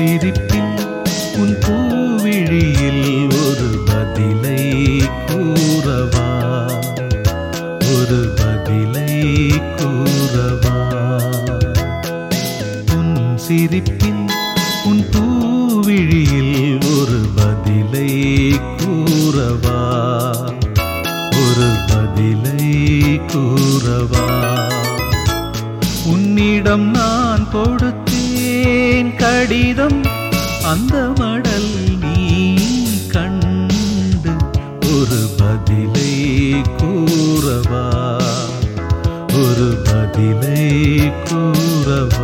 சிரிப்பில் உன் பூவிழியில் ஒரு பதிலை கூறவா ஒரு பதிலை கூறவா உன் சிரிப்பில் உன் பூவிழியில் ஒரு பதிலை கூறவா ஒரு பதிலை கூறவா உன்னிடம் நான் கொடுத்தேன் கடிதம் அந்த மடல் நீ கண்டு ஒரு பதிலை கூறவா ஒரு பதிலை கூறவா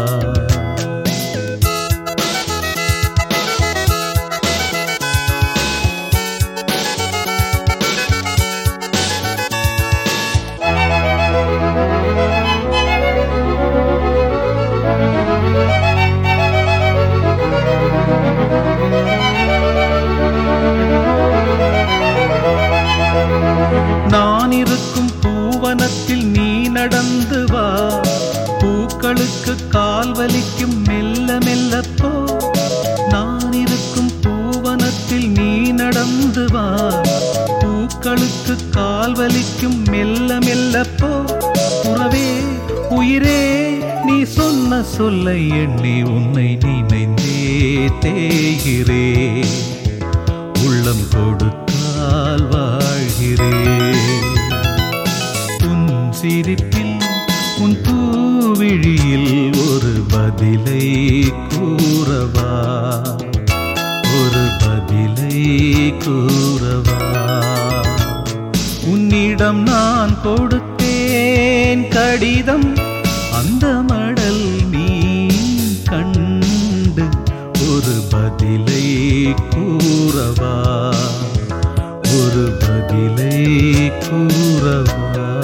நான் இருக்கும் பூவனத்தில் நீ நடந்து வா பூக்களுக்கு கால் வலிக்கும் மெல்ல மெல்ல போ நான் இருக்கும் பூவனத்தில் நீ நடந்து வா பூக்களுக்கு கால் வலிக்கும் மெல்ல மெல்ல போ உறவே உயிரே நீ சொன்ன சொல்லை எண்ணி உன்னை நினைந்தே தேய்கிறேன் உள்ளம் கொடுத்தால் வாழ்கிறேன் உன் சிரிப்பில் உன் பூவிழியில் ஒரு பதிலை கூறவா ஒரு பதிலை கூறவா உன்னிடம் நான் கொடுத்தேன் கடிதம் அந்த மடல் நீ கண்டு ஒரு பதிலை கூறவா ஒரு பதிலை கூறவா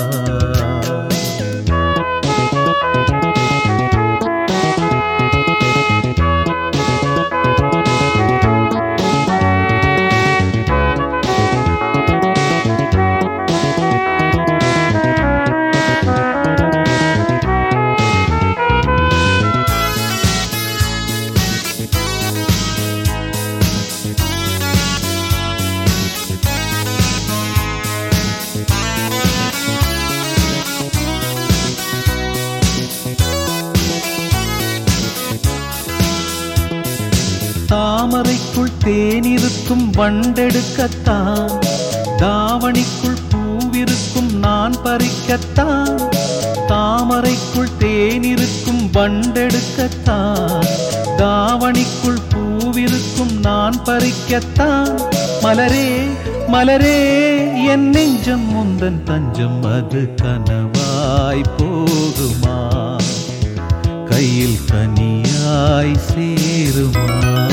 தாமரைக்குள் தேனிருக்கும் வண்டெடுக்கத்தான் தாவணிக்குள் பூவிருக்கும் நான் பறிக்கத்தான் தாமரைக்குள் தேனிருக்கும் வண்டெடுக்கத்தான் தாவணிக்குள் பூவிருக்கும் நான் பறிக்கத்தான் மலரே மலரே என் நெஞ்சம் முந்தன் தஞ்சம் அது கனவாய் போகுமா கையில் கனியாய் சேருமா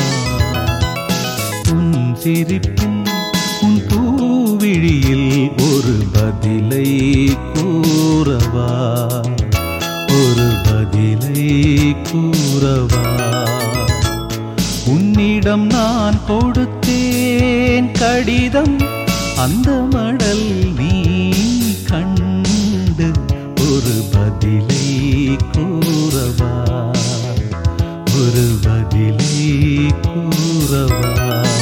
உன் சிரிப்பில் உன் பூவிழியில் ஒரு பதிலை கூறவா ஒரு பதிலை கூறவா உன்னிடம் நான் கொடுத்தேன் கடிதம் அந்த மடல் நீ கண்டு ஒரு பதிலை கூறவா ஒரு பதிலை கூறவா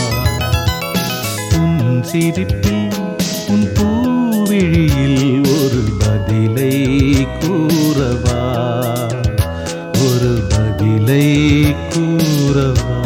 உன் சிரிப்பில் உன் பூவிழியில் ஒரு பதிலை கூறவா ஒரு பதிலை கூறவா